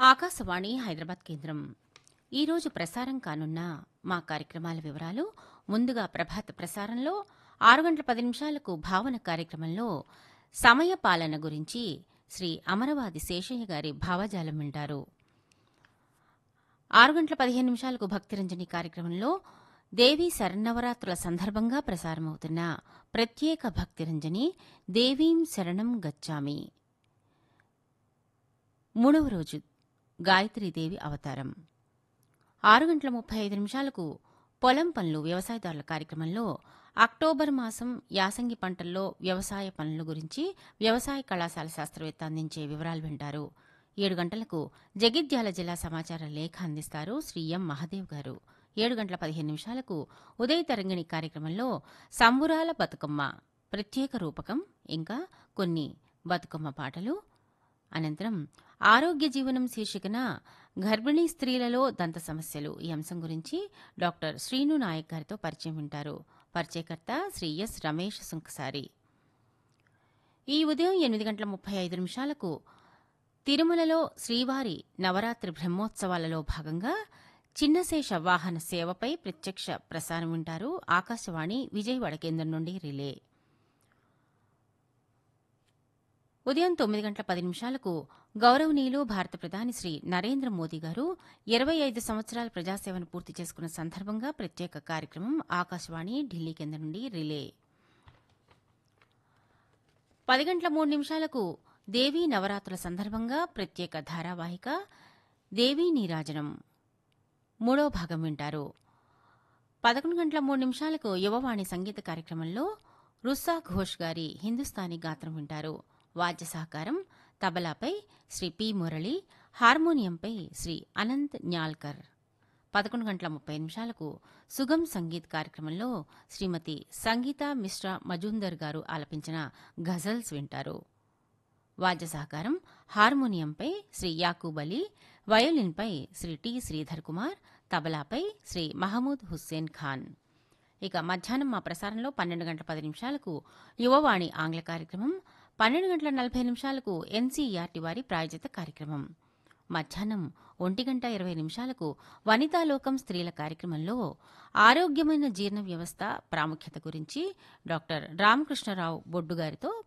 ఆకాశవాణి హైదరాబాద్ కేంద్రం ఈరోజు ప్రసారం కానున్న మా కార్యక్రమాల వివరాలు ముందుగా ప్రభాత ప్రసారంలో ఆరు గంటల పది నిమిషాలకు భావన కార్యక్రమంలో సమయ పాలన గురించి శ్రీ అమరవాది శేషయ్య గారి భావజాలం వింటారు ఆరు గంటల పదిహేను నిమిషాలకు భక్తిరంజని కార్యక్రమంలో దేవీ శరన్నవరాత్రుల సందర్భంగా ప్రసారమవుతున్న ప్రత్యేక భక్తిరంజని దేవీం శరణం గచ్చామి మూడవ రోజు గాయత్రీదేవి అవతారం ఆరు గంటల ముప్పై ఐదు నిమిషాలకు పొలం పనులు వ్యవసాయదారుల కార్యక్రమంలో అక్టోబర్ మాసం యాసంగి పంటల్లో వ్యవసాయ పనుల గురించి వ్యవసాయ కళాశాల శాస్త్రవేత్త అందించే వివరాలు వింటారు ఏడు గంటలకు జగిత్యాల జిల్లా సమాచార లేఖ అందిస్తారు శ్రీ ఎం మహదేవ్ గారు ఏడు గంటల పదిహేను నిమిషాలకు ఉదయ తరంగిణి కార్యక్రమంలో సంబురాల బతుకమ్మ ప్రత్యేక రూపకం ఇంకా కొన్ని బతుకమ్మ పాటలు అనంతరం ఆరోగ్య జీవనం శీర్షికన గర్భిణీ స్త్రీలలో దంత సమస్యలు ఈ అంశం గురించి డాక్టర్ శ్రీను నాయక్ గారితో పరిచయం వింటారు పరిచయకర్త శ్రీ ఎస్ రమేష్ సుంకసారి ఈ ఉదయం ఎనిమిది గంటల ముప్పై ఐదు నిమిషాలకు తిరుమలలో శ్రీవారి నవరాత్రి బ్రహ్మోత్సవాలలో భాగంగా చిన్నశేష వాహన సేవపై ప్రత్యక్ష ప్రసారం వింటారు ఆకాశవాణి విజయవాడ కేంద్రం నుండి రిలే ఉదయం తొమ్మిది గంటల పది నిమిషాలకు గౌరవనీయులు భారత ప్రధాని శ్రీ నరేంద్ర మోదీ గారు ఇరవై ఐదు సంవత్సరాల ప్రజాసేవను పూర్తి చేసుకున్న సందర్భంగా ప్రత్యేక కార్యక్రమం ఆకాశవాణి ఢిల్లీ కేంద్రం నుండి రిలే పది గంటల మూడు నిమిషాలకు దేవీ నవరాత్రుల సందర్భంగా ప్రత్యేక ధారావాహిక దేవీ నీరాజనం మూడో భాగం వింటారు పదకొండు గంటల మూడు నిమిషాలకు యువవాణి సంగీత కార్యక్రమంలో రుస్సా ఘోష్ గారి హిందుస్థానీ గాత్రం వింటారు వాద్య సహకారం తబలాపై శ్రీ పి మురళి హార్మోనియంపై శ్రీ అనంత్ న్యాల్కర్ పదకొండు గంటల ముప్పై నిమిషాలకు సుగం సంగీత్ కార్యక్రమంలో శ్రీమతి సంగీత మిశ్రా మజుందర్ గారు ఆలపించిన గజల్స్ వింటారు వాద్య సహకారం హార్మోనియంపై శ్రీ యాకూబ్ అలీ వయోలిన్పై శ్రీ టి శ్రీధర్ కుమార్ తబలాపై శ్రీ మహమూద్ హుస్సేన్ ఖాన్ ఇక మధ్యాహ్నం మా ప్రసారంలో పన్నెండు గంటల పది నిమిషాలకు యువవాణి ఆంగ్ల కార్యక్రమం పన్నెండు గంటల నలభై నిమిషాలకు ఎన్సీఈఆర్టీ వారి ప్రాయోజిత కార్యక్రమం మధ్యాహ్నం ఒంటి గంట ఇరవై నిమిషాలకు వనితాలోకం స్త్రీల కార్యక్రమంలో ఆరోగ్యమైన జీర్ణ వ్యవస్థ ప్రాముఖ్యత గురించి డాక్టర్ రామకృష్ణరావు బొడ్డు గారితో